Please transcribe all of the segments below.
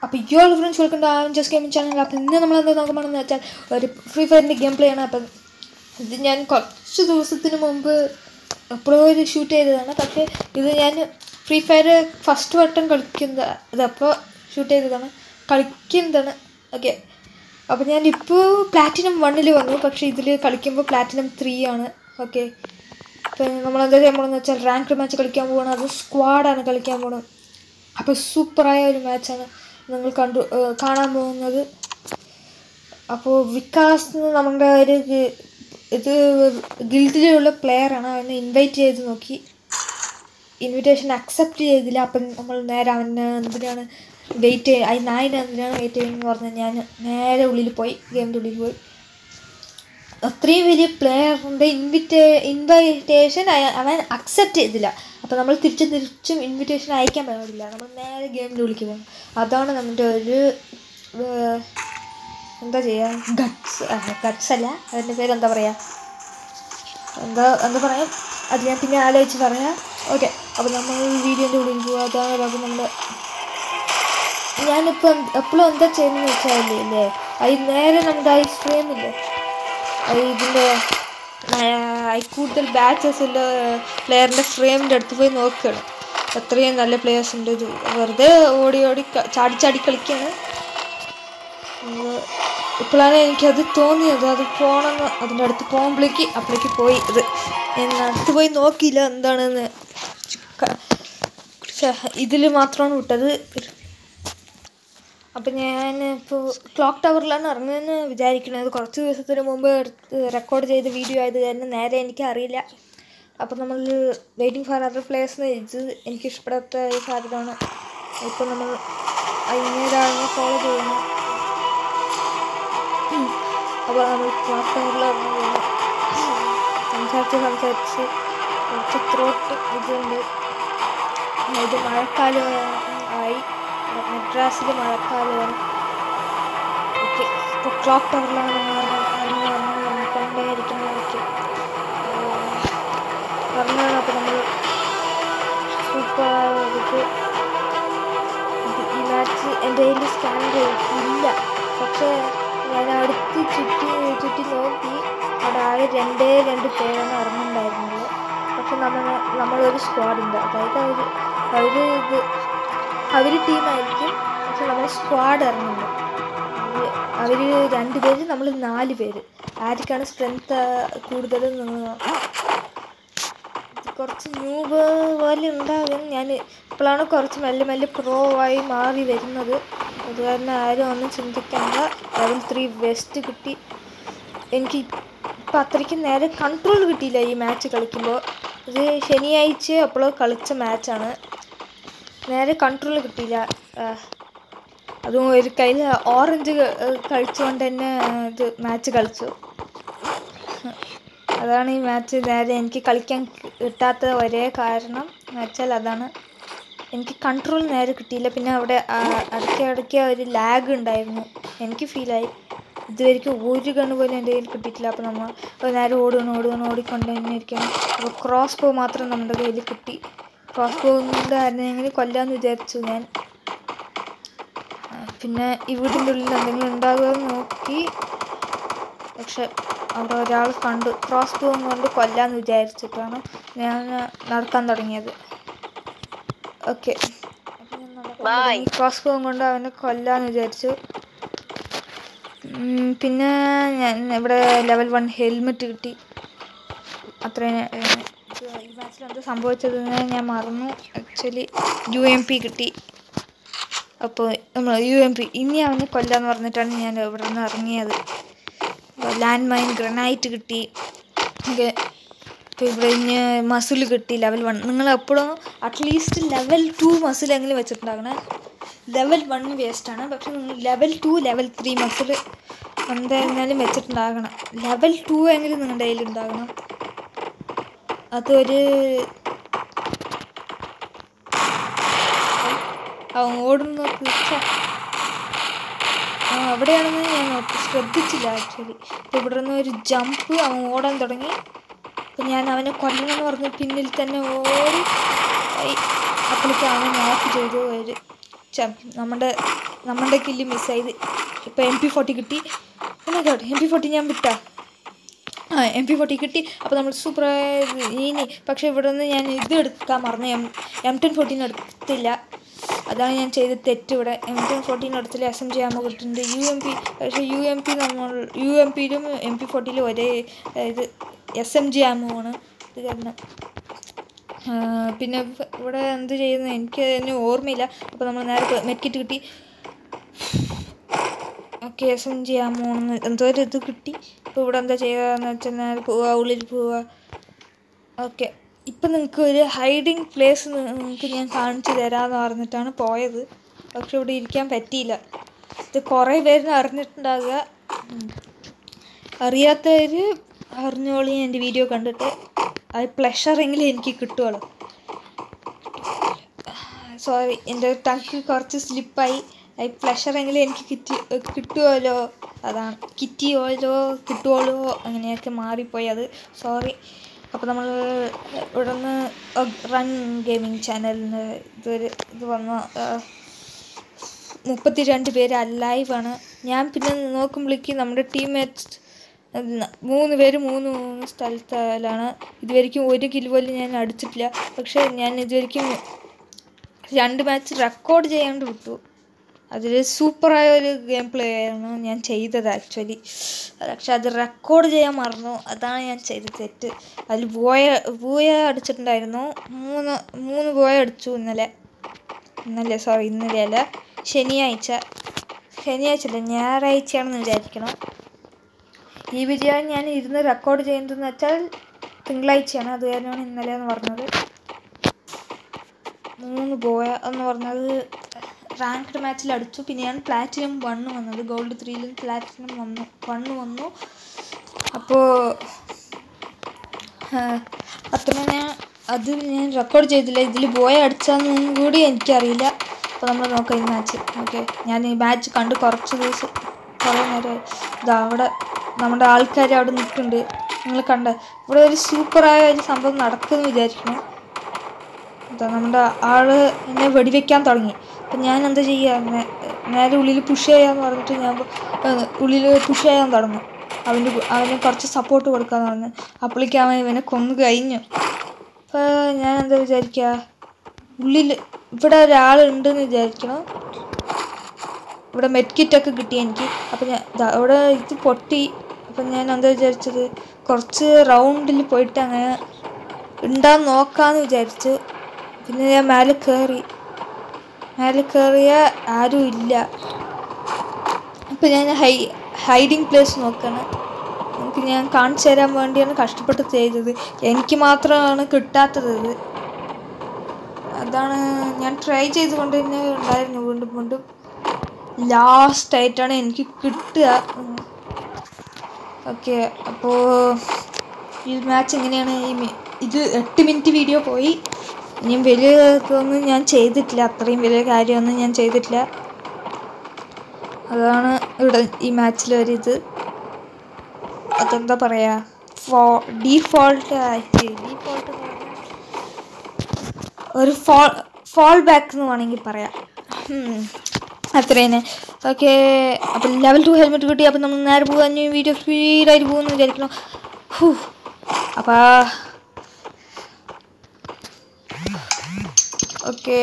അപ്പോൾ ഈ all friends welcome to ആവൻ ജസ്റ്റ് ഗെയിമിംഗ് ചാനൽ അപ്പോൾ ഇന്ന് നമ്മൾ എന്താ നോക്കാൻ പോകണമെന്ന് വെച്ചാൽ ഒരു ഫ്രീ ഫയറിൻ്റെ ഗെയിം പ്ലേ ആണ് അപ്പം ഇത് ഞാൻ കുറച്ച് ദിവസത്തിന് മുമ്പ് എപ്പോഴോ ഒരു ഷൂട്ട് ചെയ്തതാണ് പക്ഷേ ഇത് ഞാൻ ഫ്രീ ഫയർ ഫസ്റ്റ് വട്ടം കളിക്കുന്നത് അതപ്പോൾ ഷൂട്ട് ചെയ്തതാണ് കളിക്കുന്നതാണ് ഓക്കെ അപ്പോൾ ഞാൻ ഇപ്പോൾ പ്ലാറ്റിനം വണ്ണിൽ വന്നു പക്ഷേ ഇതിൽ കളിക്കുമ്പോൾ പ്ലാറ്റിനം ത്രീ ആണ് ഓക്കെ ഇപ്പം നമ്മളെന്താ ചെയ്യാൻ പോകണമെന്ന് വെച്ചാൽ റാങ്ക് മാച്ച് കളിക്കാൻ പോകണം അത് സ്ക്വാഡാണ് കളിക്കാൻ പോകണം അപ്പോൾ സൂപ്പറായ ഒരു മാച്ചാണ് നിങ്ങൾ കണ്ടു ഏഹ് കാണാൻ പോകുന്നത് അപ്പോൾ വികാസ് എന്ന് നമ്മുടെ ഒരു ഗി- ഇത് ഗിൽഡിലുള്ള പ്ലെയറാണ് അവനെ ഇൻവൈറ്റ് ചെയ്ത് നോക്കി ഇൻവിറ്റേഷൻ അക്സെപ്റ്റ് ചെയ്തില്ല അപ്പം നമ്മൾ നേരെ അവന് എന്തിനാണ് വെയിറ്റ് ചെയ്യ അതിന് നായിന് എന്തിനാണ് വെയിറ്റ് ചെയ്യുന്നതെന്ന് പറഞ്ഞാൽ ഞാൻ നേരെ ഉള്ളിൽ പോയി ഗെയിമിൻ്റെ ഉള്ളിൽ പോയി അത്രയും വലിയ പ്ലെയറിൻ്റെ ഇൻവിറ്റേ ഇൻവൈറ്റേഷൻ അവൻ അക്സെപ്റ്റ് ചെയ്തില്ല അപ്പോൾ നമ്മൾ തിരിച്ചും തിരിച്ചും ഇൻവിറ്റേഷൻ അയക്കാൻ പാടില്ല നമ്മൾ നേരെ ഗെയിമിൻ്റെ ഉള്ളിലേക്ക് പോകണം അതാണ് നമ്മുടെ ഒരു ഏർ, എന്താ ചെയ്യുക ഗട്ട്സ് ഗട്ട്സ് അല്ല അതിൻ്റെ പേര് എന്താ പറയുക എന്താ എന്താ പറയാം അത് ഞാൻ പിന്നെ ആലോചിച്ച് പറയാം ഓക്കെ അപ്പോൾ നമ്മൾ വീഡിയോൻ്റെ ഉള്ളിൽ പോകുക അതാണ് അപ്പോൾ നമ്മൾ ഞാനിപ്പോൾ എപ്പോഴും എന്താ ചെയ്യുന്നതെന്ന് വെച്ചാൽ ഇല്ലേ അത് നേരെ നമ്മുടെ ഐ ഫ്രെയിം ഇല്ലേ അത് ഇതിൻ്റെ ഐ കൂടുതൽ ബാച്ചസ് ഉള്ള പ്ലെയറിൻ്റെ ഫ്രെയിമിൻ്റെ അടുത്ത് പോയി നോക്കുകയാണ് എത്രയും നല്ല പ്ലെയേഴ്സ് ഉണ്ട് ഇത് വെറുതെ ഓടി ഓടി ക- ചാടി ചാടി കളിക്കുകയാണ് ഉം, ഇപ്പോഴാണ് എനിക്കത് തോന്നിയത് അത് പോകണമെന്ന് അതിൻ്റെ അടുത്ത് പോകുമ്പോഴേക്ക് അപ്പോഴേക്ക് പോയി ഇത് ഞാൻ അടുത്ത് പോയി നോക്കിയില്ല എന്താണെന്ന് ഇതിൽ മാത്രമാണ് വിട്ടത് അപ്പം ഞാൻ ഇപ്പോൾ ക്ലോക്ക് ടവറിലാണ് ഇറങ്ങുന്നതെന്ന് വിചാരിക്കുന്നത് കുറച്ച് ദിവസത്തിന് മുമ്പ് എടുത്ത് റെക്കോർഡ് ചെയ്ത വീഡിയോ ആയത് കാരണം നേരെ എനിക്ക് അറിയില്ല അപ്പം നമ്മൾ വെയിറ്റിംഗ് ഫോർ അതർ പ്ലേയേഴ്സിന് ഇത് എനിക്ക് ഇഷ്ടപ്പെടാത്ത ഒരു കാര്യമാണ് ഇപ്പം നമ്മൾ അതിനേതാണ് ഫോളോ ചെയ്യുന്നത് അപ്പോൾ നമ്മൾ ക്ലോക്ക് ടവറിൽ ഇറങ്ങി പോകുന്നു സംസാരിച്ച് സംസാരിച്ച് കുറച്ച് ത്രോട്ട് ഇതുണ്ട് ഇത് മഴക്കാലം ആയി മദ്രാസിൽ മഴക്കാലമാണ് ഓക്കെ ഇപ്പോൾ ക്ലോക്ക് ടവറിലാണ് നമ്മൾ ഇറങ്ങി ഇറങ്ങി ഇറങ്ങിക്കൊണ്ടേയിരിക്കുന്നത് ഓക്കെ പറഞ്ഞാണ് അപ്പോൾ നമ്മൾ സൂപ്പർ ഇത് ഇത് ഈ മാച്ച് എൻ്റെ കയ്യിൽ സ്കാൻ ഇല്ല പക്ഷേ ഞാൻ അടുത്ത് ചുറ്റി ചുറ്റി നോക്കി അവിടെ ആകെ രണ്ടേ രണ്ട് പേരാണ് ഇറങ്ങുന്നുണ്ടായിരുന്നത് പക്ഷെ നമ്മൾ നമ്മളൊരു സ്ക്വാഡുണ്ട് അതായത് അവർ അവർ ഇത് അവർ ടീമായിരിക്കും പക്ഷെ നമ്മൾ സ്ക്വാഡ് ഇറങ്ങുന്നുണ്ട് അവർ രണ്ട് പേര് നമ്മൾ നാല് പേര് ആർക്കാണ് സ്ട്രെങ്ത് കൂടുതൽ നിങ്ങൾ കുറച്ച് ന്യൂബ് പോലെ ഉണ്ടാകും ഞാൻ ഇപ്പോഴാണ് കുറച്ച് മെല്ലെ മെല്ലെ പ്രോ ആയി മാറി വരുന്നത് അത് കാരണം ആരും ഒന്നും ചിന്തിക്കണ്ട ലെവൽ ത്രീ വെസ്റ്റ് കിട്ടി എനിക്ക് ഇപ്പം അത്രയ്ക്ക് നേരെ കൺട്രോൾ കിട്ടിയില്ല ഈ മാച്ച് കളിക്കുമ്പോൾ ഇത് ശനിയാഴ്ച എപ്പോഴോ കളിച്ച മാച്ചാണ് നേരെ കൺട്രോൾ കിട്ടിയില്ല ആ, അതും ഒരു കയ്യിൽ ഓറഞ്ച് കളിച്ചുകൊണ്ട് തന്നെ ആ, ഇത് മാച്ച് കളിച്ചു അതാണ് ഈ മാച്ച് നേരെ എനിക്ക് കളിക്കാൻ കിട്ടാത്ത ഒരേ കാരണം എന്ന് വെച്ചാൽ അതാണ് എനിക്ക് കൺട്രോൾ നേരെ കിട്ടിയില്ല പിന്നെ അവിടെ ആ, ഇടയ്ക്ക് ഇടയ്ക്ക് ഒരു ലാഗ് ഉണ്ടായിരുന്നു എനിക്ക് ഫീലായി ഇതുവരെയ്ക്കും ഒരു കണ്ണ് പോലും എൻ്റെ കയ്യിൽ കിട്ടിയിട്ടില്ല അപ്പോൾ നമ്മൾ അപ്പോൾ നേരെ ഓടുകയാണ് ഓടുകയാണ് ഓടിക്കൊണ്ട് തന്നെ ഇരിക്കണം അപ്പോൾ ക്രോസ് ബോ മാത്രം നമ്മുടെ കയ്യിൽ കിട്ടി ക്രോസ് ബോ ഉണ്ടായിരുന്നെങ്കിൽ കൊല്ലാമെന്ന് വിചാരിച്ചു ഞാൻ ആ, പിന്നെ ഈ വീടിൻ്റെ ഉള്ളിൽ എന്തെങ്കിലും ഉണ്ടാകുമെന്ന് നോക്കി പക്ഷെ അവിടെ ഒരാൾ കണ്ടു ക്രോസ് ബോവും കൊണ്ട് കൊല്ലാന്ന് വിചാരിച്ചിട്ടാണ് ഞാൻ നടക്കാൻ തുടങ്ങിയത് ഓക്കെ ക്രോസ് ബോവും കൊണ്ട് അവനെ കൊല്ലാന്ന് വിചാരിച്ചു ഉം, പിന്നെ ഞാൻ ഇവിടെ ലെവൽ വൺ ഹെൽമെറ്റ് കിട്ടി അത്രയും ഏഹ്, ഇത് ഈ മാച്ചിൽ എന്താ സംഭവിച്ചതെന്ന് ഞാൻ മറന്നു ആക്ച്വലി യു എം പി കിട്ടി അപ്പോൾ നമ്മൾ യു എം പി ഇനി അവനെ കൊല്ലാന്ന് പറഞ്ഞിട്ടാണ് ഞാൻ ഇവിടെ നിന്ന് ഇറങ്ങിയത് ലാൻഡ് മൈൻ ഗ്രനൈറ്റ് കിട്ടി ഒക്കെ ഇപ്പോൾ ഇവിടെ ഇനി മസിൽ കിട്ടി ലെവൽ വൺ നിങ്ങൾ എപ്പോഴും അറ്റ്ലീസ്റ്റ് ലെവൽ ടു മസിലെങ്കിലും വെച്ചിട്ടുണ്ടാകണേ ലെവൽ വൺ വേസ്റ്റാണ് പക്ഷെ നിങ്ങൾ level two level three muscle എന്തായിരുന്നാലും വെച്ചിട്ടുണ്ടാകണം ലെവൽ ടു എങ്കിലും നിങ്ങളുടെ കയ്യിൽ ഉണ്ടാകണം അതൊരു അവൻ ഓടുന്ന ഛെ. ആ അവിടെയാണെന്ന് ഞാൻ നോക്കി ശ്രദ്ധിച്ചില്ല ആക്ച്വലി അപ്പോൾ ഇവിടെ നിന്ന് ഒരു ജമ്പ് അവൻ ഓടാൻ തുടങ്ങി അപ്പം ഞാൻ അവനെ കൊല്ലണമെന്ന് പറഞ്ഞ് പിന്നിൽ തന്നെ ഓടി പോയി. അപ്പോഴേക്കും അവനെ നോക്ക് ചെയ്തു ഒരു ച- നമ്മുടെ നമ്മളുടെ കില്ല് മിസ്സായത് ഇപ്പോൾ എം പി ഫോർട്ടി കിട്ടി എന്നാ ഗോഡ് എം പി ഫോർട്ടി ഞാൻ വിട്ടാ ആ എം പി ഫോർട്ടി കിട്ടി അപ്പോൾ നമ്മൾ സൂപ്പർ ഇനി പക്ഷേ ഇവിടെ നിന്ന് ഞാൻ ഇത് എടുക്കാൻ മറന്നു എം എം ടെൻ ഫോർട്ടീൻ എടുത്തില്ല അതാണ് ഞാൻ ചെയ്ത തെറ്റ് ഇവിടെ എം ടെൻ ഫോർട്ടീൻ എടുത്തില്ല എസ് എം ജി ആകുമ്പോൾ കിട്ടുന്നുണ്ട് യു എം പി പക്ഷേ യു എം പി നമ്മൾ യു എം പിയിലും എം പി ഫോർട്ടിയിലും ഒരേ ഇത് എസ് എം ജി ആകുമ്പോൾ ഇത് കാരണം ആ, പിന്നെ ഇവ- ഇവിടെ എന്ത് ചെയ്യുന്നത് എനിക്ക് അതിന് ഓർമ്മയില്ല അപ്പോൾ നമ്മൾ നേരെ മെറ്റിക്കിറ്റ് കിട്ടി ഓക്കെ എസ് എം ജി ആമോന്ന് എന്തോ ഒരു ഇത് കിട്ടി ഇപ്പോൾ ഇവിടെ എന്താ ചെയ്യുകയെന്ന് വെച്ചാൽ നേരെ പോവുക ഉള്ളിൽ പോവുക ഓക്കെ ഇപ്പം നിങ്ങൾക്ക് ഒരു ഹൈഡിങ് പ്ലേസ് നിങ്ങൾക്ക് ഞാൻ കാണിച്ചു തരാമെന്ന് പറഞ്ഞിട്ടാണ് പോയത് പക്ഷെ ഇവിടെ ഇരിക്കാൻ പറ്റിയില്ല ഇത് കുറേ പേരിന് അറിഞ്ഞിട്ടുണ്ടാകുക ഉം. അറിയാത്തവർ അറിഞ്ഞോളി എൻ്റെ വീഡിയോ കണ്ടിട്ട് അത് പ്ലഷറെങ്കിലും എനിക്ക് കിട്ടുള്ളൂ സോറി എൻ്റെ ടങ് കുറച്ച് സ്ലിപ്പായി അത് പ്ലഷറെങ്കിലും എനിക്ക് കിട്ടി കിട്ടുമല്ലോ അതാണ് കിട്ടിയോലോ കിട്ടുമല്ലോ അങ്ങനെയൊക്കെ മാറിപ്പോയി അത് സോറി അപ്പോൾ നമ്മൾ ഇവിടെ നിന്ന് റൺ ഗെയിമിങ് ചാനലിന് ഇതൊരു ഇത് വന്ന മുപ്പത്തി രണ്ട് പേര് അലൈവാണ് ഞാൻ പിന്നെ നോക്കുമ്പോഴേക്കും നമ്മുടെ ടീംമേറ്റ്സ് മൂന്ന് പേര് മൂന്ന് മൂന്ന് സ്ഥലത്തിലാണ് ഇതുവരെയ്ക്കും ഒരു കിലോ പോലും ഞാൻ അടിച്ചിട്ടില്ല പക്ഷേ ഞാൻ ഇതുവരെയ്ക്കും രണ്ട് മാച്ച് റെക്കോർഡ് ചെയ്യാണ്ട് വിട്ടു അതിൽ സൂപ്പറായ ഒരു ഗെയിം പ്ലേ ആയിരുന്നു ഞാൻ ചെയ്തത് ആക്ച്വലി പക്ഷെ അത് റെക്കോർഡ് ചെയ്യാൻ മറന്നു അതാണ് ഞാൻ ചെയ്ത തെറ്റ് അതിൽ ബോയ ബോയ അടിച്ചിട്ടുണ്ടായിരുന്നു മൂന്ന് മൂന്ന് ബോയ അടിച്ചു ഇന്നലെ ഇന്നലെ സോറി ഇന്നലെ അല്ല ശനിയാഴ്ച ശനിയാഴ്ച അല്ല ഞായറാഴ്ചയാണെന്ന് വിചാരിക്കണം ഈ വീഡിയോ ഞാൻ ഇരുന്ന് റെക്കോർഡ് ചെയ്യുന്നതെന്ന് വെച്ചാൽ തിങ്കളാഴ്ചയാണ് അത് കാരണമാണ് ഇന്നലെ എന്ന് പറഞ്ഞത് മൂന്ന് ബോയ എന്ന് പറഞ്ഞത് റാങ്ക്ഡ് മാച്ചിൽ അടിച്ചു പിന്നെ ഞാൻ പ്ലാറ്റിനം വണ്ണ് വന്നത് ഗോൾഡ് ത്രീയിലും പ്ലാറ്റിനം വന്നു വണ്ണ് വന്നു അപ്പോൾ അത്ര ഞാൻ അത് ഞാൻ റെക്കോർഡ് ചെയ്തില്ല ഇതിൽ ബോയ അടിച്ചാന്നും കൂടി എനിക്കറിയില്ല അപ്പോൾ നമ്മൾ നോക്കാം ഈ മാച്ച് ഓക്കെ ഞാൻ ഈ മാച്ച് കണ്ട് കുറച്ച് ദിവസം കുറേ നേരം ഇതാ അവിടെ നമ്മുടെ ആൾക്കാർ അവിടെ നിൽക്കുന്നുണ്ട് നിങ്ങൾ കണ്ട ഇവിടെ ഒരു സൂപ്പറായ ഒരു സംഭവം നടക്കുമെന്ന് വിചാരിക്കണം എന്താ നമ്മുടെ ആള് എന്നെ വെടിവെക്കാൻ തുടങ്ങി അപ്പം ഞാൻ എന്താ ചെയ്യുക നേ- നേരെ ഉള്ളിൽ പുഷ് ചെയ്യാന്ന് പറഞ്ഞിട്ട് ഞാൻ ഉള്ളിൽ പുഷ് ചെയ്യാൻ തുടങ്ങും അവൻ്റെ കു- അവന് കുറച്ച് സപ്പോർട്ട് കൊടുക്കാന്ന് പറഞ്ഞു അപ്പോഴേക്കും അവൻ ഇവനെ കൊന്നു കഴിഞ്ഞു അപ്പോൾ ഞാൻ എന്താ വിചാരിക്കുക ഉള്ളിൽ ഇവിടെ ഒരാളുണ്ടെന്ന് വിചാരിക്കണം ഇവിടെ മെഡ്കിറ്റൊക്കെ കിട്ടി എനിക്ക് അപ്പം ഞാൻ ദാ ഇവിടെ ഇത് പൊട്ടി അപ്പം ഞാൻ എന്താ വിചാരിച്ചത് കുറച്ച് റൗണ്ടിൽ പോയിട്ട് അങ്ങനെ ഉണ്ടാന്ന് നോക്കാമെന്ന് വിചാരിച്ചു പിന്നെ ഞാൻ മേലെ കയറി മേലെ കയറിയ ആരും ഇല്ല അപ്പം ഞാൻ ഹൈ ഹൈഡിങ് പ്ലേസ് നോക്കണം എനിക്ക് ഞാൻ കാണിച്ചു തരാൻ വേണ്ടിയാണ് കഷ്ടപ്പെട്ട് ചെയ്തത് എനിക്ക് മാത്രമാണ് കിട്ടാത്തത് ഇത് അതാണ് ഞാൻ ട്രൈ ചെയ്തുകൊണ്ട് തന്നെ ഉണ്ടായിരുന്നു വീണ്ടും വീണ്ടും ലാസ്റ്റ് ആയിട്ടാണ് എനിക്ക് കിട്ടുക ഓക്കെ അപ്പോൾ ഈ മാച്ച് എങ്ങനെയാണ് ഈ മി- ഇത് എട്ട് മിനിറ്റ് വീഡിയോ പോയി ഇനിയും വലിയ ഇതൊന്നും ഞാൻ ചെയ്തിട്ടില്ല അത്രയും വലിയ കാര്യമൊന്നും ഞാൻ ചെയ്തിട്ടില്ല അതാണ് ഇവിടെ ഈ മാച്ചിലൊരിത് അതെന്താ പറയുക ഫോ ഡീഫോൾട്ട് ആയിട്ട് ഡീഫോൾട്ട് എന്ന് പറഞ്ഞാൽ ഒരു ഫോൾ ഫോൾ ബാക്ക് എന്ന് വേണമെങ്കിൽ പറയാം ഉം. അത്ര തന്നെ ഓക്കെ അപ്പം ലെവൽ ടു ഹെൽമെറ്റ് കിട്ടി അപ്പം നമ്മൾ നേരെ പോകാൻ വീഡിയോ സ്പീഡായിട്ട് പോകുമെന്ന് വിചാരിക്കണം ഹൂ അപ്പോൾ ഓക്കെ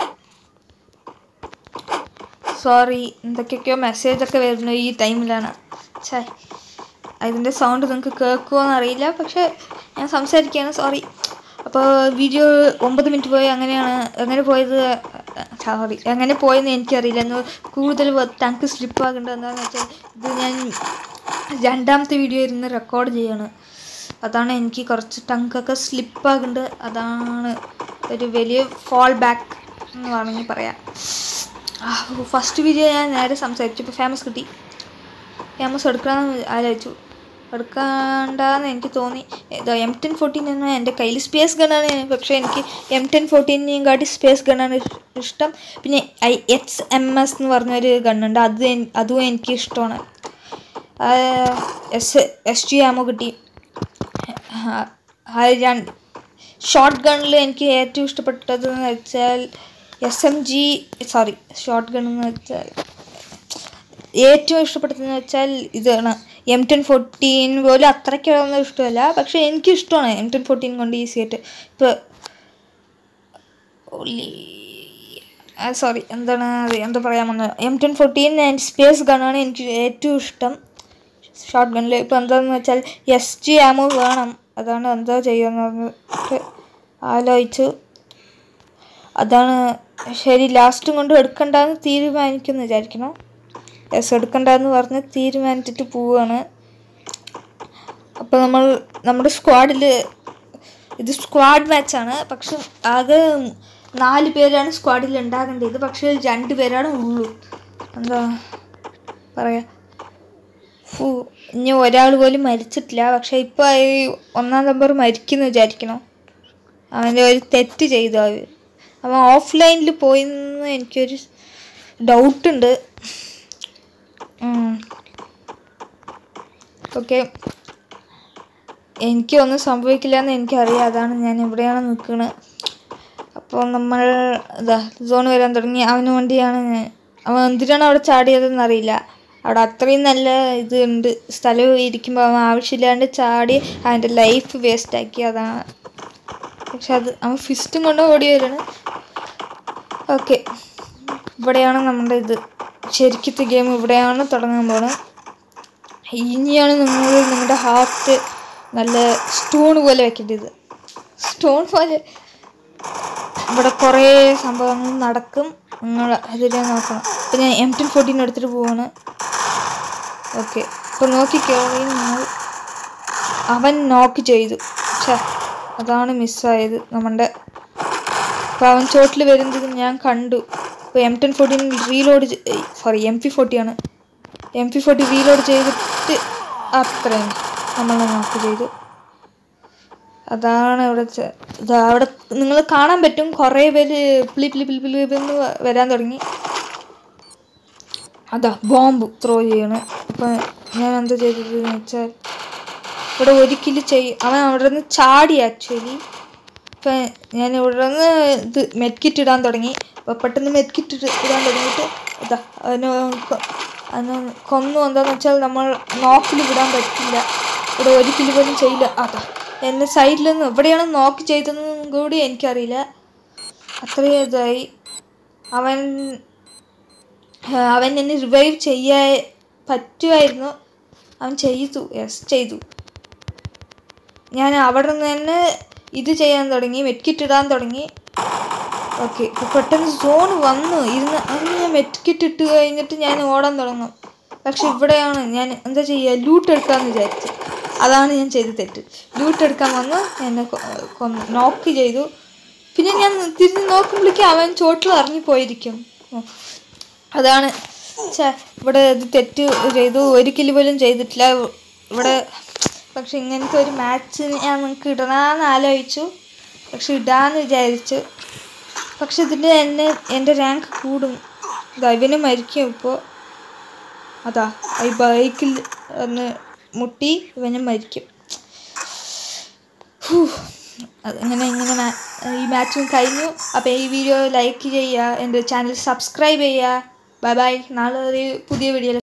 സോറി എന്തൊക്കെയൊക്കെയോ മെസ്സേജൊക്കെ വരുന്നു ഈ ടൈമിലാണ് ഛേ അതിൻ്റെ സൗണ്ട് നിങ്ങൾക്ക് കേൾക്കുമോയെന്ന് അറിയില്ല പക്ഷേ ഞാൻ സംസാരിക്കുകയാണ് സോറി അപ്പോൾ വീഡിയോ ഒമ്പത് മിനിറ്റ് പോയി അങ്ങനെയാണ് എങ്ങനെ പോയത് സോറി എങ്ങനെ പോയെന്ന് എനിക്കറിയില്ല എന്ന് കൂടുതൽ ടങ്ക് സ്ലിപ്പ് ആകേണ്ടത് എന്താണെന്ന് വെച്ചാൽ ഇത് ഞാൻ രണ്ടാമത്തെ വീഡിയോ ഇരുന്ന് റെക്കോർഡ് ചെയ്യാണ് അതാണ് എനിക്ക് കുറച്ച് ടങ്കൊക്കെ സ്ലിപ്പാകുന്നുണ്ട് അതാണ് ഒരു വലിയ ഫോൾ ബാക്ക് എന്ന് വേണമെങ്കിൽ പറയാം ഫസ്റ്റ് വീഡിയോ ഞാൻ നേരെ സംസാരിച്ചു ഇപ്പോൾ ഫേമസ് കിട്ടി ഫേമസ് എടുക്കണമെന്ന് ആലോചിച്ചു എടുക്കണ്ടെന്ന് എനിക്ക് തോന്നി ഇതോ എം ടെൻ ഫോർട്ടീൻ എന്ന എൻ്റെ കയ്യിൽ സ്പേസ് ഗണ്ണാണ് പക്ഷേ എനിക്ക് എം ടെൻ ഫോർട്ടീനെയും കാട്ടി സ്പേസ് ഗണ്ണാണ് ഇഷ്- ഇഷ്ടം പിന്നെ ഐ എക്സ് എം എസ് എന്ന് പറഞ്ഞൊരു ഗണ്ണുണ്ട് അത് എൻ- അതും എനിക്ക് ഇഷ്ടമാണ് എസ് എസ് ജി ആമോ കിട്ടി ആ രണ്ട് ഷോർട്ട് ഗണ്ണിൽ എനിക്ക് ഏറ്റവും ഇഷ്ടപ്പെട്ടതെന്ന് വെച്ചാൽ S M G sorry shotgun എന്ന് വെച്ചാൽ ഏറ്റവും ഇഷ്ടപ്പെട്ടതെന്ന് വെച്ചാൽ ഇതാണ് എം ടെൻ ഫോർട്ടീൻ പോലും അത്രയ്ക്കൊന്നും ഇഷ്ടമല്ല പക്ഷേ എനിക്ക് ഇഷ്ടമാണ് എം ടെൻ ഫോർട്ടീൻ കൊണ്ട് ഈസി ആയിട്ട് ഇപ്പോൾ സോറി എന്താണ് അത് എന്താ പറയാൻ വന്നത് M ten fourteen and space ഗണ്ണാണ് എനിക്ക് ഏറ്റവും ഇഷ്ടം ഷോർട്ട് ഗണ്ണിൽ ഇപ്പോൾ എന്താണെന്ന് വെച്ചാൽ എസ് ജി ആമോ വേണം അതാണ് എന്താ ചെയ്യുന്നത് ആലോചിച്ചു അതാണ് ശരി ലാസ്റ്റും കൊണ്ട് എടുക്കണ്ടെന്ന് തീരുമാനിക്കുമെന്ന് വിചാരിക്കണം എസ് എടുക്കണ്ടെന്ന് പറഞ്ഞ് തീരുമാനിച്ചിട്ട് പോവുകയാണ് അപ്പോൾ നമ്മൾ നമ്മുടെ സ്ക്വാഡിൽ ഇത് സ്ക്വാഡ് മാച്ചാണ് പക്ഷെ ആകെ നാല് പേരാണ് സ്ക്വാഡിൽ ഉണ്ടാകേണ്ടത് പക്ഷേ രണ്ട് പേരാണ് ഉള്ളൂ എന്താ പറയാ ഫു ഇനി ഒരാൾ പോലും മരിച്ചിട്ടില്ല പക്ഷെ ഇപ്പോൾ ഈ ഒന്നാം നമ്പർ മരിക്കുന്നു വിചാരിക്കണം അവൻ്റെ ഒരു തെറ്റ് ചെയ്തു അവൻ അവൻ ഓഫ്ലൈനിൽ പോയിന്ന് എനിക്കൊരു ഡൗട്ടുണ്ട് ഓക്കെ എനിക്കൊന്നും സംഭവിക്കില്ല എന്ന് എനിക്കറിയാം അതാണ് ഞാൻ ഇവിടെയാണ് നിൽക്കുന്നത് അപ്പോൾ നമ്മൾ ഇതാ സോൺ വരാൻ തുടങ്ങി അവന് വേണ്ടിയാണ് ഞാൻ- അവൻ എന്തിനാണ് അവിടെ ചാടിയതെന്ന് അറിയില്ല അവിടെ അത്രയും നല്ല ഇത് ഉണ്ട് സ്ഥലം ഇരിക്കുമ്പോൾ അവൻ ആവശ്യമില്ലാണ്ട് ചാടി അവൻ്റെ ലൈഫ് വേസ്റ്റ് ആക്കി അതാണ് പക്ഷെ അത് അവൻ ഫിസ്റ്റും കൊണ്ട് ഓടി വരാണ് ഓക്കെ ഇവിടെയാണ് നമ്മുടെ ഇത് ശരിക്കത്തെ ഗെയിം ഇവിടെയാണ് തുടങ്ങാൻ പോണത് ഇനിയാണ് നിങ്ങൾ നിങ്ങളുടെ ഹാർട്ട് നല്ല സ്റ്റോൺ പോലെ വെക്കേണ്ടത് സ്റ്റോൺ പോലെ ഇവിടെ കുറേ സംഭവങ്ങൾ നടക്കും നിങ്ങൾ അതിൽ നോക്കണം ഇപ്പം ഞാൻ എം ടെൻ ഫോർട്ടീൻ എടുത്തിട്ട് പോവാണ് ഓക്കെ ഇപ്പം നോക്കിക്കോളി നിങ്ങൾ അവൻ നോക്ക് ചെയ്തു ഛേ അതാണ് മിസ്സായത് നമ്മുടെ അപ്പോൾ അവൻ ചോട്ടിൽ വരുന്നത് ഞാൻ കണ്ടു ഇപ്പോൾ M ten fourteen reload sorry M P forty ആണ് എം പി ഫോർട്ടി റീലോഡ് ചെയ്തിട്ട് അത്രയും നമ്മൾ നോക്ക് ചെയ്തു അതാണ് ഇവിടെ ചെ- ഇതാ അവിടെ നിങ്ങൾ കാണാൻ പറ്റും കുറേ പേര് പിളി പിളി പിളി പിളി എന്ന് വരാൻ തുടങ്ങി അതാ ബോംബ് ത്രോ ചെയ്യണം അപ്പം ഞാൻ എന്താ ചെയ്തതെന്ന് വെച്ചാൽ ഇവിടെ ഒരിക്കലും ചെയ്യും അവൻ അവിടെ നിന്ന് ചാടി ആക്ച്വലി ഇപ്പം ഞാൻ ഇവിടെ നിന്ന് ഇത് മെഡ്കിറ്റ് ഇടാൻ തുടങ്ങി അപ്പോൾ പെട്ടെന്ന് മെഡ്കിറ്റ് ഇടാൻ തുടങ്ങിയിട്ട് ഇതാ അതിന് കൊ- അതിന് കൊന്നു എന്താന്ന് വെച്ചാൽ നമ്മൾ നോക്കിൽ വിടാൻ പറ്റില്ല ഇവിടെ ഒരിക്കലും പോലും ചെയ്യില്ല അതാ എന്നെ സൈഡിൽ നിന്ന് എവിടെയാണ് നോക്ക് ചെയ്തതെന്നും കൂടി എനിക്കറിയില്ല അത്രയും ഇതായി അവൻ ആ, അവൻ എന്നെ റിവൈവ് ചെയ്യാൻ പറ്റുമായിരുന്നു അവൻ ചെയ്തു യെസ് ചെയ്തു ഞാൻ അവിടെ നിന്ന് തന്നെ ഇത് ചെയ്യാൻ തുടങ്ങി മെറ്റ്കിറ്റ് ഇടാൻ തുടങ്ങി ഓക്കെ ഇപ്പോൾ പെട്ടെന്ന് സോൺ വന്നു ഇരുന്ന് അന്ന് ഞാൻ മെറ്റ്കിറ്റ് ഇട്ട് കഴിഞ്ഞിട്ട് ഞാൻ ഓടാൻ തുടങ്ങും പക്ഷെ ഇവിടെയാണ് ഞാൻ എന്താ ചെയ്യുക ലൂട്ട് എടുക്കാമെന്ന് വിചാരിച്ചു അതാണ് ഞാൻ ചെയ്ത തെറ്റ് ലൂട്ട് എടുക്കാൻ വന്നു എന്നെ കൊ- കൊന്നു നോക്ക് ചെയ്തു പിന്നെ ഞാൻ തിരിഞ്ഞ് നോക്കുമ്പോഴേക്കും അവൻ ചോട്ടിൽ ഇറങ്ങിപ്പോയിരിക്കും ഓ. അതാണ് ഛേ ഇവിടെ ഇത് തെറ്റ് ചെയ്തു ഒരിക്കലും പോലും ചെയ്തിട്ടില്ല ഇവിടെ പക്ഷെ ഇങ്ങനത്തെ ഒരു മാച്ച് ഞാൻ നിങ്ങൾക്ക് ഇടണമെന്ന് ആലോചിച്ചു പക്ഷെ ഇടാന്ന് വിചാരിച്ചു പക്ഷെ ഇതിൻ്റെ എന്നെ എൻ്റെ റാങ്ക് കൂടും ഇതാ ഇവന് മരിക്കും ഇപ്പോൾ അതാ ഈ ബൈക്കിൽ ഒന്ന് മുട്ടി ഇവന് മരിക്കും ഹൂ. അത് ഇങ്ങനെ ഇങ്ങനെ മാ- ഈ മാച്ചും കഴിഞ്ഞു അപ്പോൾ ഈ വീഡിയോ ലൈക്ക് ചെയ്യുക എൻ്റെ ചാനൽ സബ്സ്ക്രൈബ് ചെയ്യുക ബൈ ബൈ നാളെ ഒരു പുതിയ വീഡിയോ